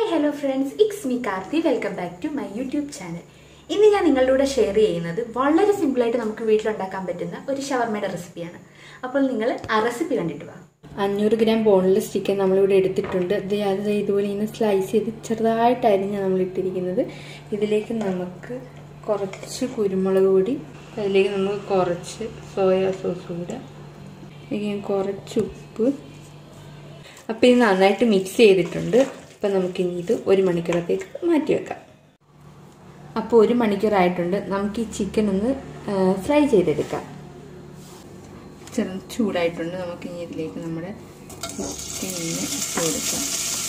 hello friends it's me Karthi welcome back to my YouTube channel ഇന്ന് ഞാൻ നിങ്ങളുടെ കൂടെ ഷെയർ ചെയ്യുന്നത് വളരെ സിമ്പിളായിട്ട് നമുക്ക് വീട്ടിലുണ്ടാക്കാൻ പറ്റുന്ന ഒരു ഷവർമയുടെ റെസിപ്പിയാണ് അപ്പോൾ നിങ്ങൾ ആ റെസിപ്പി കണ്ടിട്ട് വാ അഞ്ഞൂറ് ഗ്രാം ബോൺലെസ് ചിക്കൻ നമ്മളിവിടെ എടുത്തിട്ടുണ്ട് ഇത് അത് ദേ ഇതുപോലെ ഇങ്ങനെ സ്ലൈസ് ചെയ്ത് ചെറുതായിട്ട് അരിഞ്ഞാണ് നമ്മൾ ഇട്ടിരിക്കുന്നത് ഇതിലേക്ക് നമുക്ക് കുറച്ച് കുരുമുളക് പൊടി അതിലേക്ക് നമുക്ക് കുറച്ച് സോയാ സോസ് കൂടെ ഇതിലേക്ക് കുറച്ച് ഉപ്പ് അപ്പോൾ ഇത് നന്നായിട്ട് മിക്സ് ചെയ്തിട്ടുണ്ട് അപ്പം നമുക്കിനി ഇത് ഒരു മണിക്കൂറത്തേക്ക് മാറ്റി വെക്കാം അപ്പോൾ ഒരു മണിക്കൂറായിട്ടുണ്ട് നമുക്ക് ഈ ചിക്കൻ ഒന്ന് ഫ്രൈ ചെയ്തെടുക്കാം ചെറു ചൂടായിട്ടുണ്ട് നമുക്ക് ഇനി ഇതിലേക്ക് നമ്മുടെ ചിക്കൻ ഇങ്ങനെ ഇട്ട് കൊടുക്കാം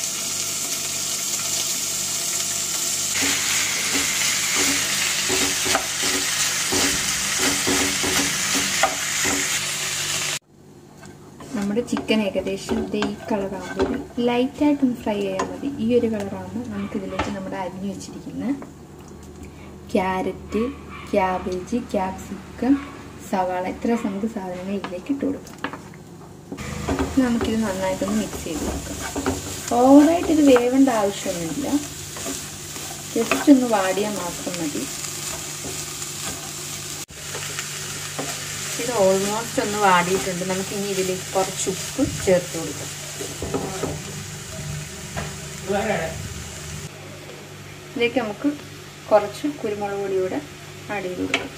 നമ്മുടെ ചിക്കൻ ഏകദേശം ഇതേ ഈ കളറാകുമ്പോൾ ലൈറ്റായിട്ടൊന്ന് ഫ്രൈ ചെയ്യാൻ മതി ഈ ഒരു കളറാകുമ്പോൾ നമുക്കിതിലേക്ക് നമ്മുടെ അരിഞ്ഞു വെച്ചിരിക്കുന്ന ക്യാരറ്റ് ക്യാബേജ് ക്യാപ്സിക്കം സവാള ഇത്ര നമുക്ക് സാധനങ്ങൾ ഇതിലേക്ക് ഇട്ട് കൊടുക്കാം നമുക്കിത് നന്നായിട്ടൊന്ന് മിക്സ് ചെയ്ത് കൊടുക്കാം ഓവറായിട്ട് ഇത് വേവേണ്ട ആവശ്യമൊന്നുമില്ല ജസ്റ്റ് ഒന്ന് വാടിയാൽ മാത്രം മതി ഇത് ഓൾമോസ്റ്റ് ഒന്ന് വാടിയിട്ടുണ്ട് നമുക്ക് ഇനി ഇതിലേക്ക് കുറച്ച് ഉപ്പ് ചേർത്ത് കൊടുക്കാം ഇതിലേക്ക് നമുക്ക് കുറച്ച് കുരുമുളക് പൊടി കൂടെ ആഡ് ചെയ്ത് കൊടുക്കാം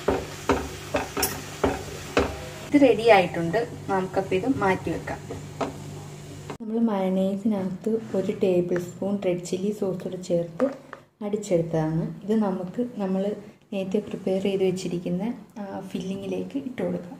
ഇത് റെഡി ആയിട്ടുണ്ട് നമുക്കപ്പോൾ ഇത് മാറ്റി വെക്കാം നമ്മൾ മയണൈസിനകത്ത് ഒരു table spoon red chilli sauce കൂടെ ചേർത്ത് അടിച്ചെടുത്തതാണ് ഇത് നമുക്ക് നമ്മൾ നേരത്തെ പ്രിപ്പയർ ചെയ്ത് വെച്ചിരിക്കുന്ന ഫില്ലിങ്ങിലേക്ക് ഇട്ട് കൊടുക്കാം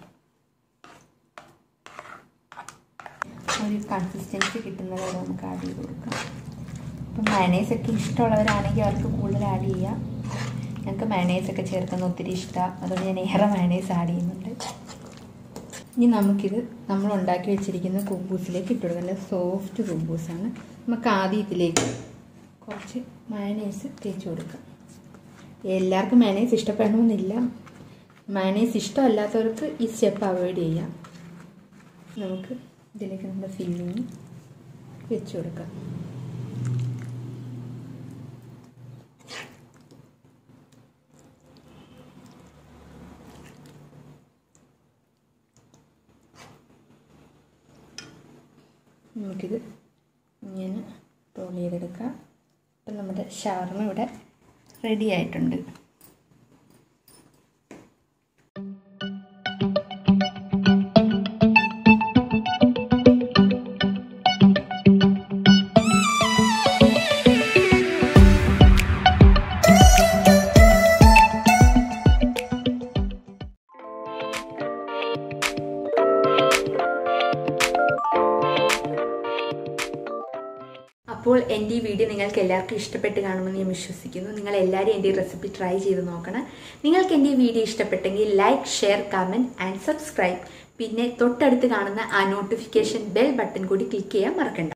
ഒരു കൺസിസ്റ്റൻസി കിട്ടുന്നത് വരെ നമുക്ക് ആഡ് ചെയ്ത് കൊടുക്കാം ഇപ്പം മയണൈസ് ഒക്കെ ഇഷ്ടമുള്ളവരാണെങ്കിൽ അവർക്ക് കൂടുതൽ ആഡ് ചെയ്യാം ഞങ്ങൾക്ക് മയണൈസ് ഒക്കെ ചേർക്കുന്ന ഒത്തിരി ഇഷ്ടമാണ് അതുകൊണ്ട് ഞാൻ ഏറെ മയണൈസ് ആഡ് ചെയ്യുന്നുണ്ട് ഇനി നമുക്കിത് നമ്മൾ ഉണ്ടാക്കി വെച്ചിരിക്കുന്ന കുബൂസിലേക്ക് ഇട്ട് കൊടുക്കാം നല്ല സോഫ്റ്റ് കുബൂസാണ് നമുക്ക് ആദ്യം ഇതിലേക്ക് കുറച്ച് മയണൈസ് തേച്ച് കൊടുക്കാം എല്ലാവർക്കും മയണൈസ് ഇഷ്ടപ്പെടണമെന്നില്ല മയണൈസ് ഇഷ്ടമല്ലാത്തവർക്ക് ഈ സ്റ്റെപ്പ് അവോയ്ഡ് ചെയ്യാം നമുക്ക് ഇതിലേക്ക് നമ്മുടെ ഫില്ലിങ് വെച്ച് കൊടുക്കാം നമുക്കിത് ഇങ്ങനെ റോൾ ചെയ്തെടുക്കാം അപ്പം നമ്മുടെ ഷവർമ ഇവിടെ റെഡി ആയിട്ടുണ്ട് അപ്പോൾ എൻ്റെ ഈ വീഡിയോ നിങ്ങൾക്ക് എല്ലാവർക്കും ഇഷ്ടപ്പെട്ട് കാണുമെന്ന് ഞാൻ വിശ്വസിക്കുന്നു നിങ്ങൾ എല്ലാവരും എൻ്റെ ഈ റെസിപ്പി ട്രൈ ചെയ്ത് നോക്കണം നിങ്ങൾക്ക് എൻ്റെ ഈ വീഡിയോ ഇഷ്ടപ്പെട്ടെങ്കിൽ like share comment and subscribe പിന്നെ തൊട്ടടുത്ത് കാണുന്ന ആ നോട്ടിഫിക്കേഷൻ ബെൽ ബട്ടൺ കൂടി ക്ലിക്ക് ചെയ്യാൻ മറക്കണ്ട